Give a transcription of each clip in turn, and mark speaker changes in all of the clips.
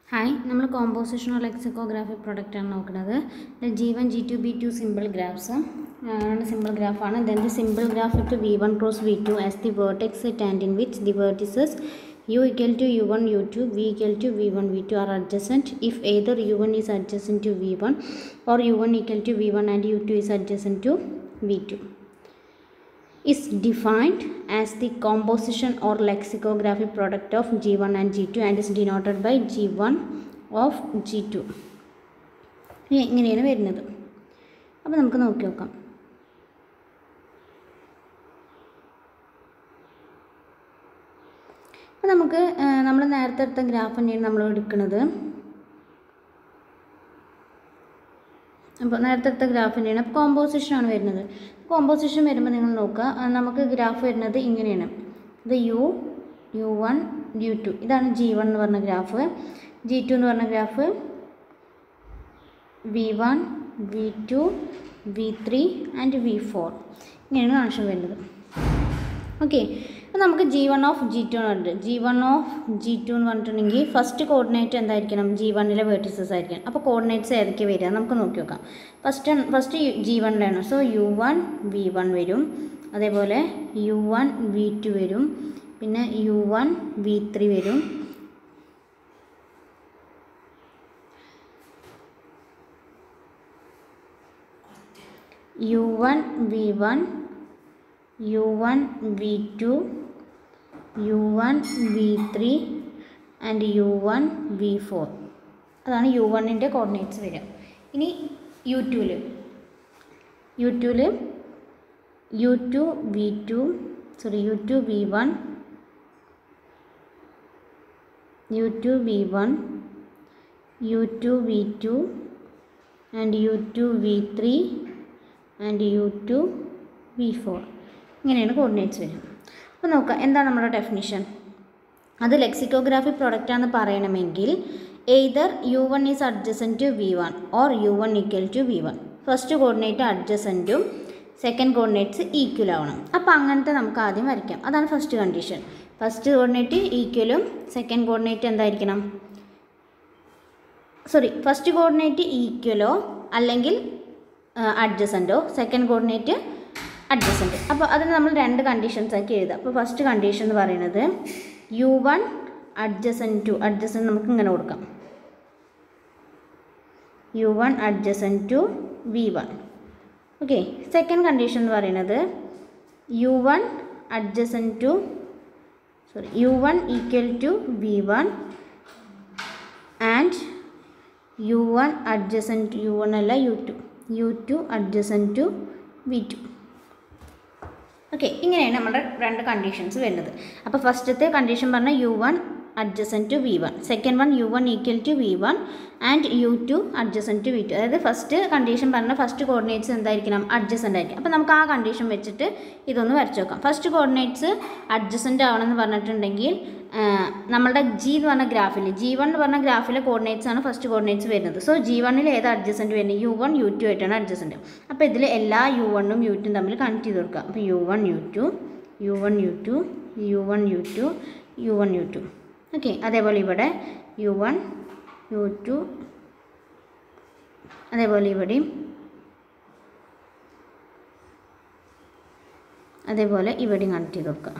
Speaker 1: Hi നമ്മൾ composition or lexicography പ്രൊഡക്റ്റാണ് നോക്കുന്നത് G one G two be two simple graphs രണ്ട് സിമ്പിൾ ഗ്രാഫാണ് then the simple graph to V one cross V two as the vertex and in which the vertices u equal to u1 u2 v equal to v1 v2 are adjacent if either u1 is adjacent to v1 or u1 equal to v1 and u2 is adjacent to v2 is defined as the composition or lexicography product of G1 and G2 and is denoted by G1 of G2. ഇനി ഇങ്ങനെയാണ് വരുന്നത് അപ്പോൾ നമുക്ക് നോക്കി നോക്കാം അപ്പോൾ നമുക്ക് നമ്മൾ നേരത്തെ എടുത്ത ഗ്രാഫ് തന്നെയാണ് നമ്മൾ എടുക്കുന്നത് അപ്പോൾ നേരത്തെ എടുത്ത ഗ്രാഫ് തന്നെയാണ് അപ്പോൾ കോമ്പോസിഷനാണ് വരുന്നത് കോമ്പോസിഷൻ വരുമ്പോൾ നിങ്ങൾ നോക്കുക ആ, നമുക്ക് ഗ്രാഫ് വരുന്നത് ഇങ്ങനെയാണ് ഇത് U U one U two ഇതാണ് ജി വൺ എന്ന് പറഞ്ഞ ഗ്രാഫ് ജി ടു എന്ന് പറഞ്ഞ graph V one V two V three and V four ഇങ്ങനെയാണ് കണക്ഷൻ വരുന്നത് ഓക്കെ അപ്പോൾ നമുക്ക് G one of G two എന്ന് പറഞ്ഞിട്ട് G one of G two എന്ന് പറഞ്ഞിട്ടുണ്ടെങ്കിൽ ഫസ്റ്റ് കോർഡിനേറ്റ് എന്തായിരിക്കണം ജി വണ്ണിലെ വേർട്ടിസസ് ആയിരിക്കണം അപ്പോൾ കോർഡിനേറ്റ്സ് ഏതൊക്കെ വരിക നമുക്ക് നോക്കി നോക്കാം ഫസ്റ്റ് ഫസ്റ്റ് ജി വണ്ണിലാണ് so U one V one വരും അതേപോലെ യു വൺ വി ടു വരും പിന്നെ യു വൺ വി ത്രീ വരും U one V one U one V two U one V three and U one V four അതാണ് U വണ്ണിൻ്റെ coordinates വരിക ഇനി U ടുവിൽ യു ടുവിൽ U two V two sorry U two V one U two V one U two V two and U two V three and U two V four ഇങ്ങനെയാണ് coordinates വരും അപ്പോൾ നോക്കാം എന്താണ് നമ്മുടെ ഡെഫിനിഷൻ അത് lexicography പ്രൊഡക്റ്റാന്ന് പറയണമെങ്കിൽ either U one is adjacent to V one or U one equal to V one first coordinate അഡ്ജസൻറ്റും സെക്കൻഡ് കോർഡിനേറ്റ്സ് ഈക്വൽ ആവണം അപ്പോൾ അങ്ങനത്തെ നമുക്ക് ആദ്യം വരയ്ക്കാം അതാണ് ഫസ്റ്റ് കണ്ടീഷൻ ഫസ്റ്റ് കോർഡിനേറ്റ് ഈക്വലും സെക്കൻഡ് കോർഡിനേറ്റ് എന്തായിരിക്കണം സോറി ഫസ്റ്റ് കോർഡിനേറ്റ് ഈക്വലോ അല്ലെങ്കിൽ അഡ്ജസൻറ്റോ സെക്കൻഡ് കോർഡിനേറ്റ് അഡ്ജസൻറ്റ് അപ്പോൾ അതിന് നമ്മൾ രണ്ട് കണ്ടീഷൻസ് ആക്കി എഴുതാം അപ്പോൾ ഫസ്റ്റ് കണ്ടീഷൻ എന്ന് പറയുന്നത് U one adjacent to adjacent നമുക്ക് ഇങ്ങനെ കൊടുക്കാം U one adjacent to V one okay second condition എന്ന് പറയുന്നത് U one adjacent to sorry U one equal to V one and U one adjacent to U one അല്ല U two U two adjacent to V two okay ഇങ്ങനെയാണ് നമ്മുടെ രണ്ട് conditions വരുന്നത് അപ്പോൾ ഫസ്റ്റത്തെ condition പറഞ്ഞാൽ U one adjacent to V one second one U one equal to V one and U two adjacent to V two അതായത് first condition പറഞ്ഞ first coordinates എന്തായിരിക്കണം അഡ്ജസൻ്റ് ആയിരിക്കും അപ്പോൾ നമുക്ക് ആ കണ്ടീഷൻ വെച്ചിട്ട് ഇതൊന്ന് വരച്ച് നോക്കാം ഫസ്റ്റ് കോർഡിനേറ്റ്സ് അഡ്ജസൻ്റ് ആവണമെന്ന് പറഞ്ഞിട്ടുണ്ടെങ്കിൽ ആ, നമ്മളുടെ ജി എന്ന് പറഞ്ഞ ഗ്രാഫിൽ ജി വൺ എന്ന് പറഞ്ഞ ഗ്രാഫിലെ കോർഡിനേറ്റ്സ് ആണ് ഫസ്റ്റ് കോർഡിനേറ്റ്സ് വരുന്നത് സോ ജി വണ്ണിൽ ഏത് അഡ്ജസൻറ്റ് വരുന്നത് യു വൺ യു ടു ആയിട്ടാണ് അഡ്ജസൻറ്റ് അപ്പോൾ ഇതിൽ എല്ലാ യു വണ്ണും യു ടും തമ്മിൽ കണക്ട് ചെയ്ത് കൊടുക്കുക അപ്പോൾ U one U two U one U two U one U two U one U two okay അതേപോലെ ഇവിടെ യു വൺ യു ടു അതേപോലെ ഇവിടെയും അതേപോലെ ഇവിടെയും കണക്ട് ചെയ്ത് കൊടുക്കുക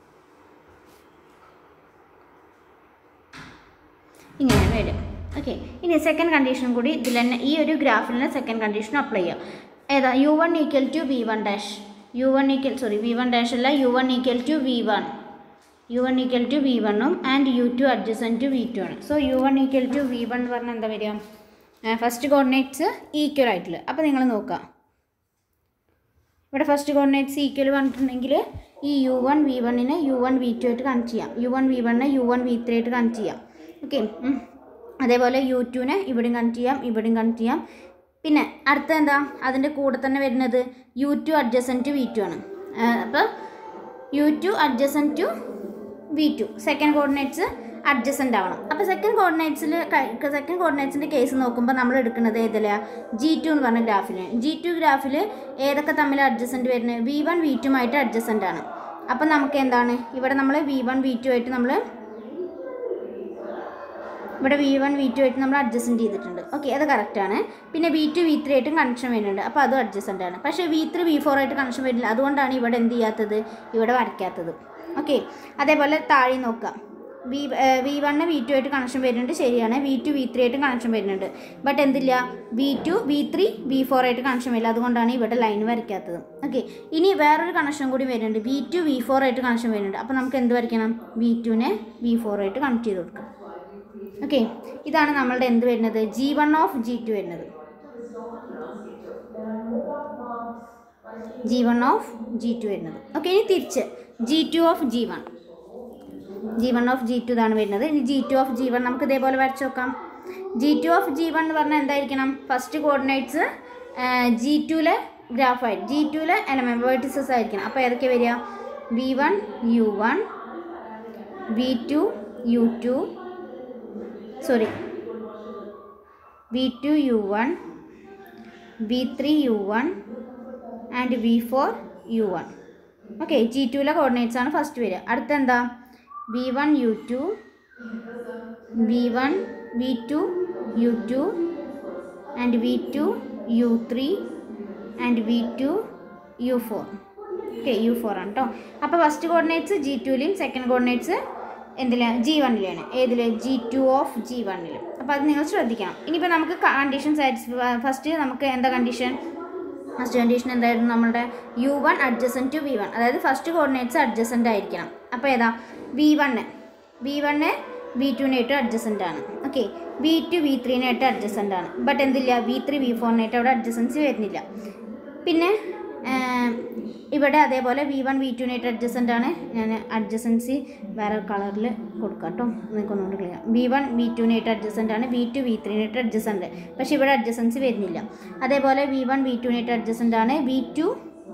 Speaker 1: ഇങ്ങനെയാണ് വരിക ഓക്കെ ഇനി സെക്കൻഡ് കണ്ടീഷൻ കൂടി ഇതിൽ തന്നെ ഈ ഒരു ഗ്രാഫിൽ തന്നെ സെക്കൻഡ് കണ്ടീഷൻ അപ്ലൈ ചെയ്യാം ഏതാ U one equal to V one dash U one equal sorry V one dash അല്ല U one equal to V one U one equal to V വണ്ണും and U two adjacent to V two ആണ് so U one equal to V one എന്ന് പറഞ്ഞാൽ എന്താ വരിക first coordinates equal ആയിട്ടുള്ള അപ്പോൾ നിങ്ങൾ നോക്കുക ഇവിടെ ഫസ്റ്റ് കോർഡിനേറ്റ്സ് ഈക്വൽ പറഞ്ഞിട്ടുണ്ടെങ്കിൽ ഈ യു വൺ വി വണ്ണിനെ യു വൺ വി ടു ആയിട്ട് കണക്ട് ചെയ്യാം യു വൺ വി വണ്ണിനെ യു വൺ വി ത്രീ ആയിട്ട് കണക്ട് ചെയ്യാം ഓക്കെ അതേപോലെ യു ടുവിനെ ഇവിടെയും കണക്ട് ചെയ്യാം ഇവിടെയും കണക്ട് ചെയ്യാം പിന്നെ അടുത്ത എന്താ അതിൻ്റെ കൂടെ തന്നെ വരുന്നത് U two adjacent to V two ആണ് അപ്പോൾ U two adjacent to V two second coordinates adjacent ആവണം അപ്പോൾ സെക്കൻഡ് കോർഡിനേറ്റ്സിൽ സെക്കൻഡ് കോർഡിനേറ്റ്സിൻ്റെ കേസ് നോക്കുമ്പോൾ നമ്മൾ എടുക്കുന്നത് ഏതിലാണ് ജി ടു എന്ന് പറഞ്ഞ ഗ്രാഫിലാണ് ജി ടു ഗ്രാഫിൽ ഏതൊക്കെ തമ്മിൽ അഡ്ജസൻ്റ് വരുന്നത് വി വൺ വി ടുമായിട്ട് അഡ്ജസൻ്റ് ആണ് അപ്പം നമുക്ക് എന്താണ് ഇവിടെ നമ്മൾ വി വൺ വി ടു ആയിട്ട് നമ്മൾ ഇവിടെ വി വൺ വി ടു ആയിട്ട് നമ്മൾ അഡ്ജസ്റ്റ്മെൻറ്റ് ചെയ്തിട്ടുണ്ട് ഓക്കെ അത് കറക്റ്റാണ് പിന്നെ വി ടു വി ത്രീ ആയിട്ടും കണക്ഷൻ വരുന്നുണ്ട് അപ്പോൾ അതും അഡ്ജസ്റ്റൻ്റ് ആണ് പക്ഷേ വി ത്രീ വി ഫോർ ആയിട്ട് കണക്ഷൻ വരുന്നില്ല അതുകൊണ്ടാണ് ഇവിടെ എന്ത് ചെയ്യാത്തത് ഇവിടെ വരയ്ക്കാത്തത് ഓക്കെ അതേപോലെ താഴെ നോക്കാം V V one V two ആയിട്ട് കണക്ഷൻ വരുന്നുണ്ട് ശരിയാണ് വി ടു വി ത്രീ ആയിട്ട് കണക്ഷൻ വരുന്നുണ്ട് ബട്ട് എന്തില്ല V two V three V four ആയിട്ട് കണക്ഷൻ വരില്ല അതുകൊണ്ടാണ് ഇവിടെ ലൈൻ വരയ്ക്കാത്തത് ഓക്കെ ഇനി വേറൊരു കണക്ഷൻ കൂടി വരുന്നുണ്ട് വി ടു വി ഫോർ ആയിട്ട് കണക്ഷൻ വരുന്നുണ്ട് അപ്പോൾ നമുക്ക് എന്ത് വരയ്ക്കണം വി ടുവിനെ വി ഫോർ ആയിട്ട് കണക്ട് ചെയ്ത് കൊടുക്കാം ഓക്കെ ഇതാണ് നമ്മളുടെ എന്ത് വരുന്നത് G one of G two വരുന്നത് G one of G two വരുന്നത് ഓക്കെ ഇനി തിരിച്ച് G two of G one G one of G two ഇതാണ് വരുന്നത് ഇനി G two of G one നമുക്ക് ഇതേപോലെ വരച്ച് നോക്കാം G two of G one എന്ന് പറഞ്ഞാൽ എന്തായിരിക്കണം ഫസ്റ്റ് കോർഡിനേറ്റ്സ് ജി ടുവിലെ ഗ്രാഫായിട്ട് ജി ടുവിലെ എലമെൻറ്റ് വേർട്ടിസസ് ആയിരിക്കണം അപ്പോൾ ഏതൊക്കെ വരിക V one U one V two U two sorry V two U one V three U one and V four U one okay G ടുവിലെ കോർഡിനേറ്റ്സ് ആണ് first വരിക അടുത്ത എന്താ V one U two V one V two U two and V two U three and V two U four okay U four ആണ് കേട്ടോ അപ്പോൾ first coordinates G ടുവിലും second coordinates എന്തിലാണ് ജി വണ്ണിലാണ് ഏതിൽ ജി ടു ഓഫ് ജി വണ്ണിലും അപ്പോൾ അത് നിങ്ങൾ ശ്രദ്ധിക്കണം ഇനിയിപ്പോൾ നമുക്ക് കണ്ടീഷൻ സാറ്റിസ്ഫൈ ഫസ്റ്റ് നമുക്ക് എന്താ കണ്ടീഷൻ ഫസ്റ്റ് കണ്ടീഷൻ എന്തായിരുന്നു നമ്മളുടെ U one adjacent to V one അതായത് ഫസ്റ്റ് കോർഡിനേറ്റ്സ് അഡ്ജസൻ്റ് ആയിരിക്കണം അപ്പോൾ ഏതാ V one V one V ടുവിനായിട്ട് അഡ്ജസൻ്റ് ആണ് ഓക്കെ വി ടു വി ത്രീനായിട്ട് അഡ്ജസൻ്റ് ആണ് ബട്ട് എന്തില്ല വി ത്രീ വി ഫോറിനായിട്ട് അവിടെ അഡ്ജസൻസി വരുന്നില്ല പിന്നെ ആം, ഇവിടെ അതേപോലെ വി വൺ വി ടുവിനായിട്ട് അഡ്ജസൻ്റ് ആണ് ഞാൻ അഡ്ജസൻസി വേറെ കളറിൽ കൊടുക്കാം കേട്ടോ നിങ്ങൾക്ക് ഒന്നുകൂടി ക്ലിയർ വി വൺ വി ടുവിനായിട്ട് അഡ്ജസൻ്റ് ആണ് വി ടു വി ത്രീനായിട്ട് അഡ്ജസൻ്റ് പക്ഷേ ഇവിടെ അഡ്ജസൻസി വരുന്നില്ല അതേപോലെ വി വൺ വി ടുവിനായിട്ട് അഡ്ജസൻ്റ് ആണ് വി ടു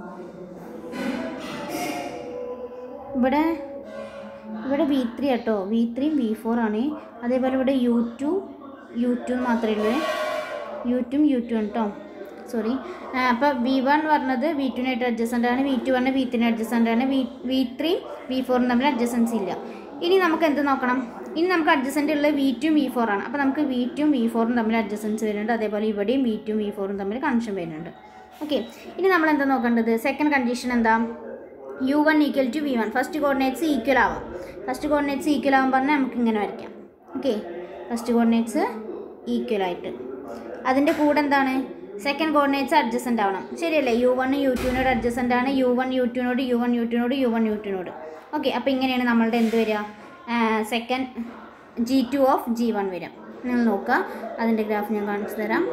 Speaker 1: ഇവിടെ ഇവിടെ വി ത്രീ കേട്ടോ വി ത്രീയും വി ഫോർ ആണ് അതേപോലെ ഇവിടെ യു ടു യു ടു മാത്രമേ ഉള്ളൂ യു ടും യു ടു ആണ് കേട്ടോ സോറി അപ്പോൾ വി വൺ പറഞ്ഞത് വി ടുനായിട്ട് അഡ്ജസ്റ്റൻ്റ് ആണ് വി ടു പറഞ്ഞത് വി ത്രീന് അഡ്ജസ്റ്റൻ്റ് ആണ് വി വി ത്രീ വി ഫോറും തമ്മിൽ അഡ്ജസ്റ്റൻസ് ഇല്ല ഇനി നമുക്ക് എന്ത് നോക്കണം ഇനി നമുക്ക് അഡ്ജസ്റ്റൻ്റ് ഉള്ളത് വി ടും വി ഫോർ ആണ് അപ്പോൾ നമുക്ക് വി ടും വി ഫോറും തമ്മിൽ അഡ്ജസ്റ്റൻസ് വരുന്നുണ്ട് അതേപോലെ ഇവിടെയും വി ടും വി ഫോറും തമ്മിൽ കണക്ഷൻ വരുന്നുണ്ട് ഓക്കെ ഇനി നമ്മൾ എന്താ നോക്കേണ്ടത് സെക്കൻഡ് കണ്ടീഷൻ എന്താ U one equal to V one first coordinates equal ആവാം ഫസ്റ്റ് കോർഡിനേറ്റ്സ് ഈക്വൽ ആവാൻ പറഞ്ഞാൽ നമുക്ക് ഇങ്ങനെ വരയ്ക്കാം ഓക്കെ ഫസ്റ്റ് കോർഡിനേറ്റ്സ് ഈക്വൽ ആയിട്ട് അതിൻ്റെ കൂടെ എന്താണ് സെക്കൻഡ് കോർഡിനേറ്റ്സ് അഡ്ജസ്റ്റൻ്റ് ആവണം ശരിയല്ലേ യു വൺ യു ടുവിനോട് അഡ്ജസ്റ്റൻ്റ് ആണ് യു വൺ യു ടുവിനോട് യു വൺ യു ടുവിനോട് യു വൺ യു ടുവിനോട് ഓക്കെ അപ്പോൾ ഇങ്ങനെയാണ് നമ്മളുടെ എന്ത് വരിക second G two of G one വരിക നിങ്ങൾ നോക്കുക അതിൻ്റെ ഗ്രാഫ് ഞാൻ കാണിച്ചു തരാം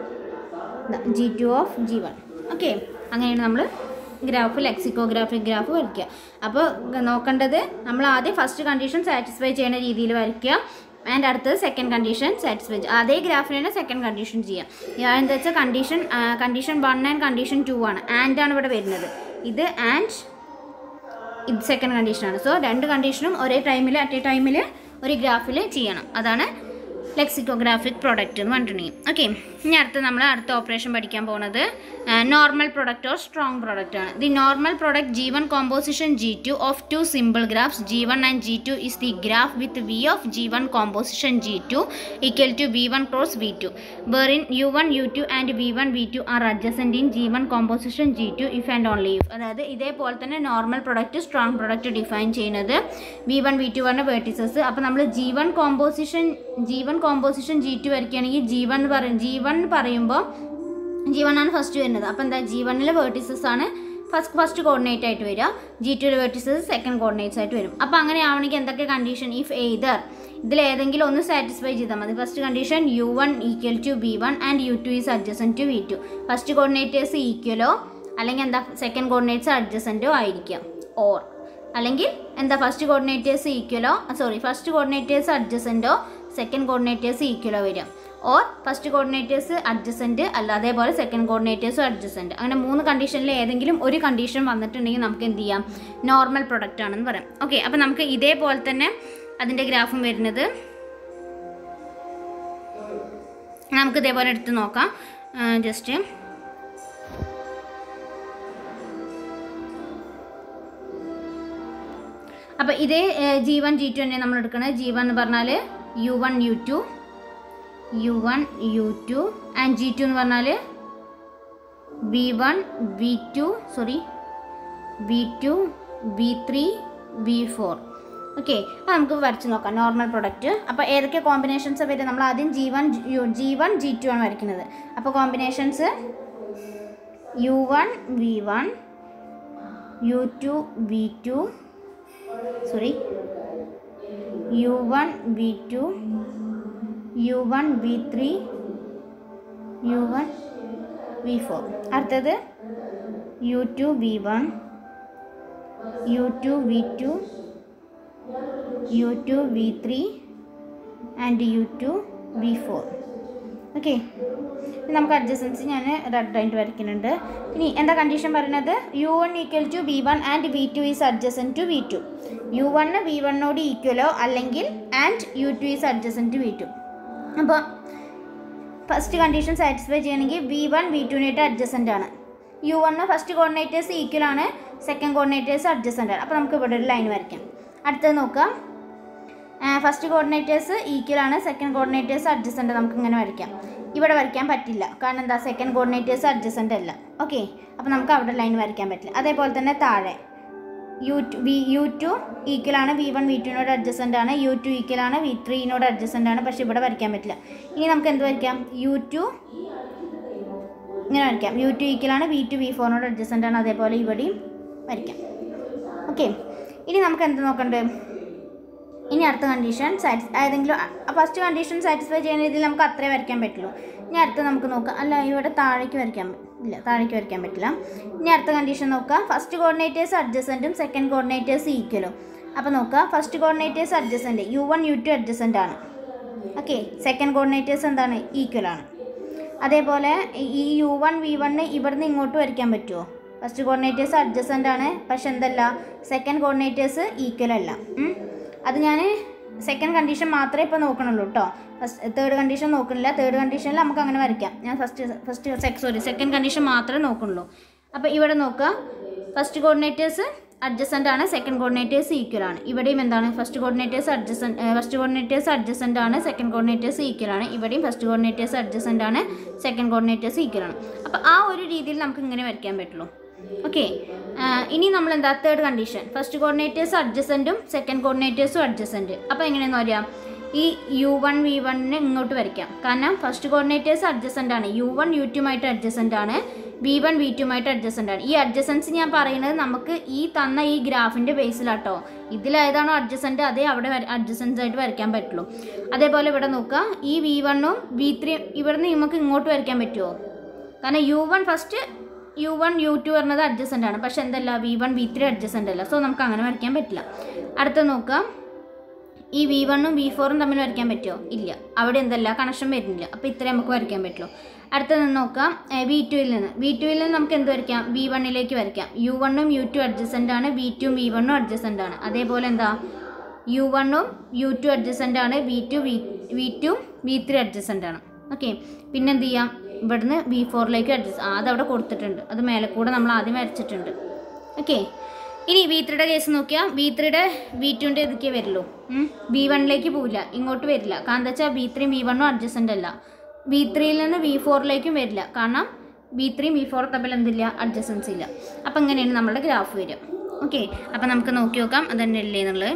Speaker 1: G two of G one okay അങ്ങനെയാണ് നമ്മൾ ഗ്രാഫ് ലെക്സിക്കോഗ്രാഫിക് ഗ്രാഫ് വരയ്ക്കുക അപ്പോൾ നോക്കേണ്ടത് നമ്മൾ ആദ്യം ഫസ്റ്റ് കണ്ടീഷൻ സാറ്റിസ്ഫൈ ചെയ്യുന്ന രീതിയിൽ വരയ്ക്കുക ആൻഡ് അടുത്തത് സെക്കൻഡ് കണ്ടീഷൻ സാറ്റിസ്ഫൈ ചെയ്യുക അതേ ഗ്രാഫിന് തന്നെ സെക്കൻഡ് കണ്ടീഷൻ ചെയ്യുക ഞാൻ എന്താ വെച്ചാൽ condition condition one and condition two ആണ് ആൻഡ് ആണ് ഇവിടെ വരുന്നത് ഇത് ആൻഡ് ഇത് സെക്കൻഡ് കണ്ടീഷനാണ് സോ രണ്ട് കണ്ടീഷനും ഒരേ ടൈമിൽ അറ്റ് എ ടൈമിൽ ഒരു ഗ്രാഫിൽ ചെയ്യണം അതാണ് ലെക്സിക്കോഗ്രാഫിക് പ്രൊഡക്റ്റ് എന്ന് പറഞ്ഞിട്ടുണ്ടെങ്കിൽ ഓക്കെ ഇനി അടുത്ത് നമ്മൾ അടുത്ത ഓപ്പറേഷൻ പഠിക്കാൻ പോകുന്നത് normal product or strong product ആണ് the normal product G one composition G two of two simple graphs G one and G two is the graph with V of G one composition G two equal to V one cross V two wherein U one U two and V one V two are adjacent in G one composition G two if and only if അതായത് ഇതേപോലെ തന്നെ normal product strong product define ചെയ്യുന്നത് V one V two പറഞ്ഞ vertices അപ്പോൾ നമ്മൾ G one composition G one composition G two വരയ്ക്കുകയാണെങ്കിൽ G one പറയും G one പറയുമ്പോൾ ജി വൺ ആണ് ഫസ്റ്റ് വരുന്നത് അപ്പോൾ എന്താ ജി വണ്ണിലെ വേർട്ടിസസ് ആണ് ഫസ്റ്റ് ഫസ്റ്റ് കോർഡിനേറ്റ് ആയിട്ട് വരിക ജി ടുവിലെ വേർട്ടിസസ് സെക്കൻഡ് കോർഡിനേറ്റ്സ് ആയിട്ട് വരും അപ്പോൾ അങ്ങനെ ആവണമെങ്കിൽ എന്തൊക്കെ കണ്ടീഷൻ ഇഫ് എയ്തർ ഇതിൽ ഏതെങ്കിലും ഒന്ന് സാറ്റിസ്ഫൈ ചെയ്താൽ മതി first condition U one equal to V one and U two is adjacent to V two first coordinators ഈക്വലോ അല്ലെങ്കിൽ എന്താ സെക്കൻഡ് കോർഡിനേറ്റ്സ് അഡ്ജസൻറ്റോ ആയിരിക്കാം ഓർ അല്ലെങ്കിൽ എന്താ ഫസ്റ്റ് കോർഡിനേറ്റേഴ്സ് ഈക്വലോ സോറി ഫസ്റ്റ് കോർഡിനേറ്റേഴ്സ് അഡ്ജസൻറ്റോ സെക്കൻഡ് കോർഡിനേറ്റേഴ്സ് ഈക്വലോ വരും ഓർ ഫസ്റ്റ് കോർഡിനേറ്റേഴ്സ് അഡ്ജസൻറ്റ് അല്ല അതേപോലെ സെക്കൻഡ് കോർഡിനേറ്റേഴ്സും അഡ്ജസൻറ്റ് അങ്ങനെ മൂന്ന് കണ്ടീഷനിൽ ഏതെങ്കിലും ഒരു കണ്ടീഷൻ വന്നിട്ടുണ്ടെങ്കിൽ നമുക്ക് എന്ത് ചെയ്യാം നോർമൽ പ്രൊഡക്റ്റ് ആണെന്ന് പറയാം ഓക്കെ അപ്പോൾ നമുക്ക് ഇതേപോലെ തന്നെ അതിൻ്റെ ഗ്രാഫും വരുന്നത് നമുക്ക് ഇതേപോലെ എടുത്ത് നോക്കാം ജസ്റ്റ് അപ്പോൾ ഇതേ ജി വൺ ജി ടു തന്നെ നമ്മൾ എടുക്കുന്നത് ജി വൺ എന്ന് പറഞ്ഞാൽ U one U two U one U two and G two എന്ന് പറഞ്ഞാൽ V one V two sorry V two V three V four okay അപ്പോൾ നമുക്ക് വരച്ച് നോക്കാം നോർമൽ പ്രൊഡക്റ്റ് അപ്പോൾ ഏതൊക്കെ കോമ്പിനേഷൻസ് വരും നമ്മൾ ആദ്യം G one G one G two ആണ് വരയ്ക്കുന്നത് അപ്പോൾ combinations U one V one U two V two sorry U one V two U one V three U one V four അടുത്തത് U two V one U two V two U two V three and U two V four okay നമുക്ക് adjacency ഞാൻ red ആയിട്ട് വരയ്ക്കുന്നുണ്ട് ഇനി എന്താ condition പറയുന്നത് U one equal to V one and V two is adjacent to V two U one V വണ്ണോട് ഈക്വലോ അല്ലെങ്കിൽ and U two is adjacent to V two അപ്പോൾ ഫസ്റ്റ് കണ്ടീഷൻ സാറ്റിസ്ഫൈ ചെയ്യണമെങ്കിൽ വി വൺ വി ടുനായിട്ട് adjacent ആണ് U one first coordinators equal ആണ് second coordinators adjacent ആണ് അപ്പോൾ നമുക്ക് ഇവിടെ ഒരു ലൈൻ വരയ്ക്കാം അടുത്തത് നോക്കാം ഫസ്റ്റ് കോർഡിനേറ്റേഴ്സ് ഈക്വൽ ആണ് സെക്കൻഡ് കോർഡിനേറ്റേഴ്സ് അഡ്ജസൻ്റ് നമുക്ക് ഇങ്ങനെ വരയ്ക്കാം ഇവിടെ വരയ്ക്കാൻ പറ്റില്ല കാരണം എന്താ സെക്കൻഡ് കോർഡിനേറ്റേഴ്സ് അഡ്ജസൻ്റ് അല്ല ഓക്കെ അപ്പോൾ നമുക്ക് അവിടെ ലൈൻ വരയ്ക്കാൻ പറ്റില്ല അതേപോലെ തന്നെ താഴെ U two V U two equal ആണ് വി വൺ വി ടുവിനോട് അഡ്ജസ്റ്റൻ്റ് ആണ് യു ടു ഈക്വൽ ആണ് വി ത്രീനോട് അഡ്ജസ്റ്റൻ്റ് ആണ് പക്ഷേ ഇവിടെ വരയ്ക്കാൻ പറ്റില്ല ഇനി നമുക്ക് എന്ത് വരയ്ക്കാം യു ടു ഇങ്ങനെ വരയ്ക്കാം യു ടു ഈക്വൽ ആണ് വി ടു വി ഫോറിനോട് അഡ്ജസ്റ്റൻ്റ് ആണ് അതേപോലെ ഇവിടെയും വരയ്ക്കാം ഓക്കെ ഇനി നമുക്ക് എന്ത് നോക്കണ്ടേ ഇനി അടുത്ത കണ്ടീഷൻ സാറ്റിസ് ഏതെങ്കിലും ഫസ്റ്റ് കണ്ടീഷൻ സാറ്റിസ്ഫൈ ചെയ്യുന്ന രീതിയിൽ നമുക്ക് അത്രേ വരയ്ക്കാൻ പറ്റുള്ളൂ ഇനി അടുത്ത നമുക്ക് നോക്കാം അല്ല ഇവിടെ താഴേക്ക് വരയ്ക്കാൻ പ- ഇല്ല താഴേക്ക് വരയ്ക്കാൻ പറ്റില്ല ഇനി അടുത്ത കണ്ടീഷൻ നോക്കാം ഫസ്റ്റ് കോർഡിനേറ്റേഴ്സ് അഡ്ജസൻറ്റും സെക്കൻഡ് കോർഡിനേറ്റേഴ്സ് ഈക്വലും അപ്പോൾ നോക്കുക first coordinators adjacent U one U two adjacent ആണ് ഓക്കെ സെക്കൻഡ് കോർഡിനേറ്റേഴ്സ് എന്താണ് ഈക്വൽ ആണ് അതേപോലെ ഈ യു വൺ വി വണ്ണ് ഇവിടുന്ന് ഇങ്ങോട്ട് വരയ്ക്കാൻ പറ്റുമോ ഫസ്റ്റ് കോർഡിനേറ്റേഴ്സ് അഡ്ജസൻ്റ് ആണ് പക്ഷെ എന്തല്ല സെക്കൻഡ് കോർഡിനേറ്റേഴ്സ് ഈക്വൽ അല്ല ഉം. അത് ഞാൻ സെക്കൻഡ് കണ്ടീഷൻ മാത്രമേ ഇപ്പോൾ നോക്കണുള്ളൂ കേട്ടോ ഫസ്റ്റ് തേർഡ് കണ്ടീഷൻ നോക്കണില്ല തേർഡ് കണ്ടീഷനിൽ നമുക്ക് അങ്ങനെ വരയ്ക്കാം ഞാൻ first first sec sorry second condition മാത്രമേ നോക്കുന്നുള്ളൂ അപ്പോൾ ഇവിടെ നോക്കുക ഫസ്റ്റ് കോർഡിനേറ്റേഴ്സ് അഡ്ജസൻ്റ് ആണ് സെക്കൻഡ് കോർഡിനേറ്റേഴ്സ് ഈക്വൽ ആണ് ഇവിടെയും എന്താണ് first coordinators adjacent first coordinators adjacent ആണ് സെക്കൻഡ് കോർഡിനേറ്റേഴ്സ് ഈക്വൽ ആണ് ഇവിടെയും ഫസ്റ്റ് കോർഡിനേറ്റേഴ്സ് അഡ്ജസൻ്റ് ആണ് സെക്കൻഡ് കോർഡിനേറ്റേഴ്സ് ഈക്വൽ ആണ് അപ്പോൾ ആ ഒരു രീതിയിൽ നമുക്ക് ഇങ്ങനെ വരയ്ക്കാൻ പറ്റുള്ളൂ ഓക്കെ ഇനി നമ്മൾ എന്താ തേർഡ് കണ്ടീഷൻ ഫസ്റ്റ് കോർഡിനേറ്റേഴ്സ് അഡ്ജസൻറ്റും സെക്കൻഡ് കോർഡിനേറ്റേഴ്സും അഡ്ജസൻറ്റ് അപ്പോൾ എങ്ങനെയെന്ന് പറയാം ഈ യു വൺ വി വണ്ണിനെ ഇങ്ങോട്ട് വരയ്ക്കാം കാരണം ഫസ്റ്റ് കോർഡിനേറ്റേഴ്സ് അഡ്ജസൻ്റ് ആണ് യു വൺ യു ടുമായിട്ട് അഡ്ജസൻ്റ് ആണ് വി വൺ വി ടുമായിട്ട് അഡ്ജസൻ്റ് ആണ് ഈ അഡ്ജസൻസ് ഞാൻ പറയുന്നത് നമുക്ക് ഈ തന്ന ഈ ഗ്രാഫിൻ്റെ ബേസിലാട്ടോ ഇതിലേതാണോ അഡ്ജസൻ്റ് അതേ അവിടെ അഡ്ജസൻസ് ആയിട്ട് വരയ്ക്കാൻ പറ്റുള്ളൂ അതേപോലെ ഇവിടെ നോക്കുക ഈ വി വണ്ണും വി ത്രീ ഇവിടുന്ന് നമുക്ക് ഇങ്ങോട്ട് വരയ്ക്കാൻ പറ്റുമോ കാരണം U one first U one U two പറഞ്ഞത് അഡ്ജസൻ്റ് ആണ് പക്ഷെ എന്തല്ല V one V three adjacent അല്ല സോ നമുക്ക് അങ്ങനെ വരയ്ക്കാൻ പറ്റില്ല അടുത്ത നോക്കാം ഈ വി വണ്ണും വി ഫോറും തമ്മിൽ വരയ്ക്കാൻ പറ്റുമോ ഇല്ല അവിടെ എന്തല്ല കണക്ഷൻ വരുന്നില്ല അപ്പോൾ ഇത്രേ നമുക്ക് വരയ്ക്കാൻ പറ്റുള്ളൂ അടുത്തത് നോക്കാം വി ടുവിൽ നിന്ന് വി ടുവിൽ നിന്ന് നമുക്ക് എന്ത് വരയ്ക്കാം വി വണ്ണിലേക്ക് വരയ്ക്കാം യു വണ്ണും യു ടു അഡ്ജസൻ്റ് ആണ് വി ടുവും വി വണ്ണും അഡ്ജസൻ്റ് ആണ് അതേപോലെ എന്താ യു വണ്ണും യു ടു അഡ്ജസൻ്റ് ആണ് V two V V two V three adjacent ആണ് ഓക്കെ പിന്നെ എന്ത് ചെയ്യാം ഇവിടുന്ന് വി ഫോറിലേക്ക് അഡ്ജസ്റ്റ് അതവിടെ കൊടുത്തിട്ടുണ്ട് അത് മേലെ കൂടെ നമ്മൾ ആദ്യം വരച്ചിട്ടുണ്ട് ഓക്കെ ഇനി വി ത്രീയുടെ കേസ് നോക്കിയാൽ വി ത്രീയുടെ വി ടുവിൻ്റെ ഇതൊക്കെ വരുള്ളൂ വി വണ്ണിലേക്ക് പോവില്ല ഇങ്ങോട്ട് വരില്ല കാരണം എന്താ വെച്ചാൽ വി ത്രീയും വി വണ്ണും അഡ്ജസ്റ്റൻ്റ് അല്ല വി ത്രീയിൽ നിന്ന് വി ഫോറിലേക്കും വരില്ല കാരണം വി ത്രീയും വി ഫോറും തമ്മിൽ എന്തില്ല അഡ്ജസ്റ്റൻസ് ഇല്ല അപ്പം ഇങ്ങനെയാണ് നമ്മുടെ ഗ്രാഫ് വരിക ഓക്കെ അപ്പം നമുക്ക് നോക്കി നോക്കാം അതന്നെ അല്ലേ എന്നുള്ളത്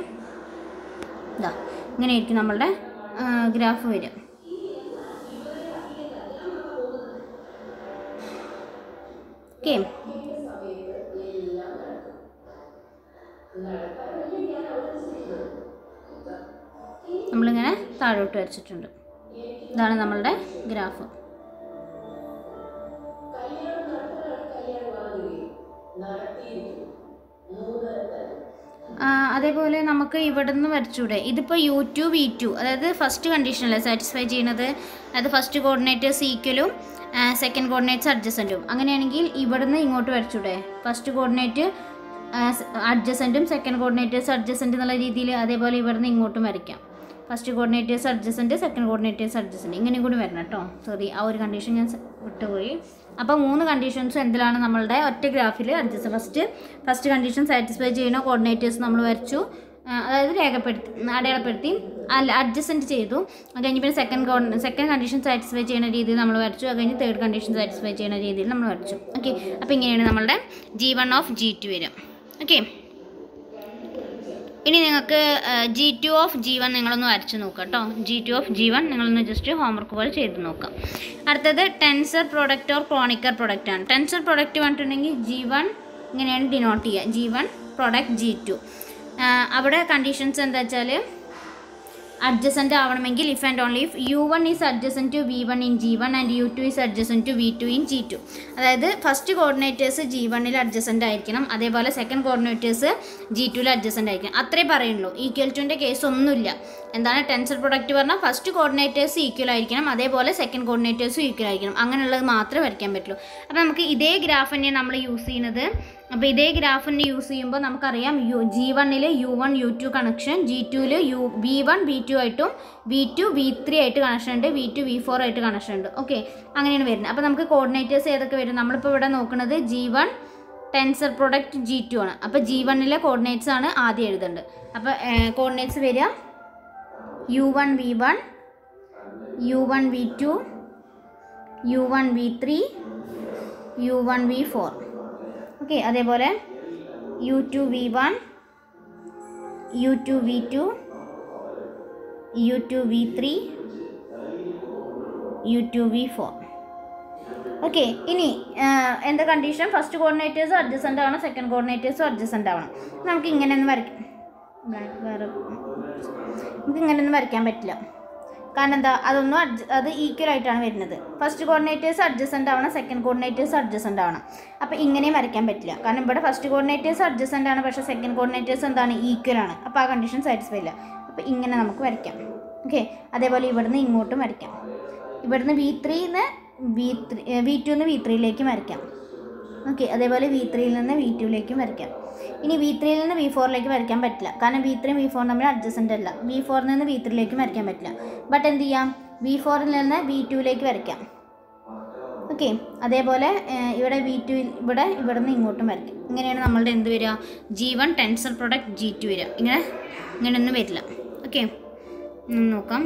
Speaker 1: ഇതാ ഇങ്ങനെയായിരിക്കും നമ്മളുടെ ഗ്രാഫ് വരിക ഓക്കെ നമ്മളിങ്ങനെ താഴോട്ട് വരച്ചിട്ടുണ്ട് ഇതാണ് നമ്മളുടെ ഗ്രാഫ് ആ, അതേപോലെ നമുക്ക് ഇവിടെ നിന്ന് വരച്ചൂടെ ഇതിപ്പോൾ യു ടു വി ടു അതായത് ഫസ്റ്റ് കണ്ടീഷനല്ലേ സാറ്റിസ്ഫൈ ചെയ്യുന്നത് അതായത് ഫസ്റ്റ് കോർഡിനേറ്റേഴ്സ് ഈക്വലും സെക്കൻഡ് കോർഡിനേറ്റ്സ് അഡ്ജസൻറ്റും അങ്ങനെയാണെങ്കിൽ ഇവിടുന്ന് ഇങ്ങോട്ട് വരച്ചൂടെ ഫസ്റ്റ് കോർഡിനേറ്റ് അഡ്ജസൻറ്റും സെക്കൻഡ് കോർഡിനേറ്റേഴ്സ് അഡ്ജസൻറ്റ് എന്നുള്ള രീതിയിൽ അതേപോലെ ഇവിടുന്ന് ഇങ്ങോട്ടും വരയ്ക്കാം first coordinators adjacent second coordinators adjacent ഇങ്ങനെയും കൂടി വരണം കേട്ടോ സോറി ആ ഒരു കണ്ടീഷൻ ഞാൻ സ- വിട്ടുപോയി അപ്പോൾ മൂന്ന് കണ്ടീഷൻസും എന്തിലാണ് നമ്മളുടെ ഒറ്റ ഗ്രാഫിൽ adjust first first condition satisfy ചെയ്യുന്ന കോർഡിനേറ്റേഴ്സ് നമ്മൾ വരച്ചു ആ, അതായത് രേഖപ്പെടുത്തി അടയാളപ്പെടുത്തി അല്ല അഡ്ജസ്റ്റൻറ്റ് ചെയ്തു അത് കഴിഞ്ഞ് പിന്നെ സെക്കൻഡ് സെക്കൻഡ് കണ്ടീഷൻ സാറ്റിസ്ഫൈ ചെയ്യുന്ന രീതിയിൽ നമ്മൾ വരച്ചു അത് കഴിഞ്ഞ് തേർഡ് കണ്ടീഷൻ സാറ്റിസ്ഫൈ ചെയ്യുന്ന രീതിയിൽ നമ്മൾ വരച്ചു ഓക്കെ അപ്പോൾ ഇങ്ങനെയാണ് നമ്മളുടെ G one of G two വരും ഓക്കെ ഇനി നിങ്ങൾക്ക് G two of G one നിങ്ങളൊന്ന് വരച്ച് നോക്കുക കേട്ടോ G two of G one നിങ്ങളൊന്ന് ജസ്റ്റ് ഹോംവർക്ക് പോലെ ചെയ്ത് നോക്കാം അടുത്തത് tensor product or Kronecker product ആണ് ടെൻസർ പ്രൊഡക്റ്റ് പറഞ്ഞിട്ടുണ്ടെങ്കിൽ ജി വൺ ഇങ്ങനെയാണ് ഡിനോട്ട് ചെയ്യുക G one product G two അവിടെ കണ്ടീഷൻസ് എന്താ വെച്ചാൽ അഡ്ജസൻ്റ് ആവണമെങ്കിൽ if and only if U one is adjacent to V one in G one and U two is adjacent to V two in G two അതായത് first coordinators G വണ്ണിൽ adjacent ആയിരിക്കണം അതേപോലെ second coordinators G ടുവിൽ adjacent ആയിരിക്കണം അത്രേ പറയുള്ളൂ equal ടുവിൻ്റെ case ഒന്നുമില്ല എന്താണ് ടെൻസർ പ്രൊഡക്റ്റ് പറഞ്ഞാൽ ഫസ്റ്റ് കോർഡിനേറ്റേഴ്സ് ഈക്വൽ ആയിരിക്കണം അതേപോലെ സെക്കൻഡ് കോർഡിനേറ്റേഴ്സും ഈക്വൽ ആയിരിക്കണം അങ്ങനെയുള്ളത് മാത്രമേ വരയ്ക്കാൻ പറ്റുള്ളൂ അപ്പോൾ നമുക്ക് ഇതേ ഗ്രാഫ് തന്നെയാണ് നമ്മൾ യൂസ് ചെയ്യുന്നത് അപ്പോൾ ഇതേ ഗ്രാഫ് തന്നെ യൂസ് ചെയ്യുമ്പോൾ നമുക്കറിയാം യു ജി വണ്ണിൽ U one U two connection G ടുവിൽ U V one V two ആയിട്ടും വി ടു വി ത്രീ ആയിട്ട് കണക്ഷൻ ഉണ്ട് വി ടു വി ഫോർ ആയിട്ട് കണക്ഷൻ ഉണ്ട് ഓക്കെ അങ്ങനെയാണ് വരുന്നത് അപ്പോൾ നമുക്ക് കോർഡിനേറ്റേഴ്സ് ഏതൊക്കെ വരും നമ്മളിപ്പോൾ ഇവിടെ നോക്കുന്നത് G one tensor product G two ആണ് അപ്പോൾ ജി വണ്ണിലെ കോർഡിനേറ്റ്സ് ആണ് ആദ്യം എഴുതേണ്ടത് അപ്പോൾ കോർഡിനേറ്റ്സ് വരിക U one V one U one V two U one V three U one V four okay അതേപോലെ U two V one U two V two U two V three U two V four okay ഇനി ആ, എന്താ condition first coordinators adjacent ആവണം second കോർഡിനേറ്റേഴ്സും adjacent ആവണം നമുക്ക് ഇങ്ങനെ ഒന്നും വരയ്ക്കാം ബ്ലാക്ക് വേറെ നമുക്ക് ഇങ്ങനെ ഒന്നും വരയ്ക്കാൻ പറ്റില്ല കാരണം എന്താ അതൊന്നും അഡ്ജ അത് ഈക്വൽ ആയിട്ടാണ് വരുന്നത് ഫസ്റ്റ് കോർഡിനേറ്റേഴ്സ് അഡ്ജസ്റ്റൻ്റ് ആവണം സെക്കൻഡ് കോർഡിനേറ്റേഴ്സ് അഡ്ജസ്റ്റൻ്റ് ആവണം അപ്പോൾ ഇങ്ങനെയും വരയ്ക്കാൻ പറ്റില്ല കാരണം ഇവിടെ ഫസ്റ്റ് കോർഡിനേറ്റേഴ്സ് അഡ്ജസ്റ്റൻ്റ് ആണ് പക്ഷേ സെക്കൻഡ് കോർഡിനേറ്റേഴ്സ് എന്താണ് ഈക്വൽ ആണ് അപ്പോൾ ആ കണ്ടീഷൻ സാറ്റിസ്ഫൈ ഇല്ല അപ്പോൾ ഇങ്ങനെ നമുക്ക് വരയ്ക്കാം ഓക്കെ അതേപോലെ ഇവിടുന്ന് ഇങ്ങോട്ടും വരയ്ക്കാം ഇവിടുന്ന് വി ത്രീന്ന് വി ത്രീ വി ടുന്ന് വി ത്രീയിലേക്കും വരയ്ക്കാം ഓക്കെ അതേപോലെ വി ത്രീയിൽ നിന്ന് വി ടുവിലേക്കും വരയ്ക്കാം ഇനി വി ത്രീയിൽ നിന്ന് വി ഫോറിലേക്ക് വരയ്ക്കാൻ പറ്റില്ല കാരണം വി ത്രീയും വി ഫോറും തമ്മിൽ അഡ്ജസ്റ്റൻ്റ് അല്ല വി ഫോറിൽ നിന്ന് വി ത്രീയിലേക്കും വരയ്ക്കാൻ പറ്റില്ല ബട്ട് എന്ത് ചെയ്യാം വി ഫോറിൽ നിന്ന് വി ടുവിലേക്ക് വരയ്ക്കാം ഓക്കെ അതേപോലെ ഏഹ്, ഇവിടെ വി ടു ഇവിടെ ഇവിടെ നിന്ന് ഇങ്ങോട്ടും വരയ്ക്കും ഇങ്ങനെയാണ് നമ്മളുടെ എന്ത് വരിക G one tensor product G two വരിക ഇങ്ങനെ ഇങ്ങനെയൊന്നും വരില്ല ഓക്കെ നോക്കാം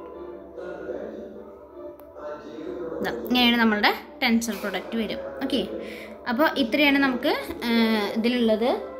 Speaker 1: ദാ, ഇങ്ങനെയാണ് നമ്മളുടെ ടെൻസർ പ്രൊഡക്റ്റ് വരും ഓക്കെ അപ്പോൾ ഇത്രയാണ് നമുക്ക് ആ, ഇതിലുള്ളത്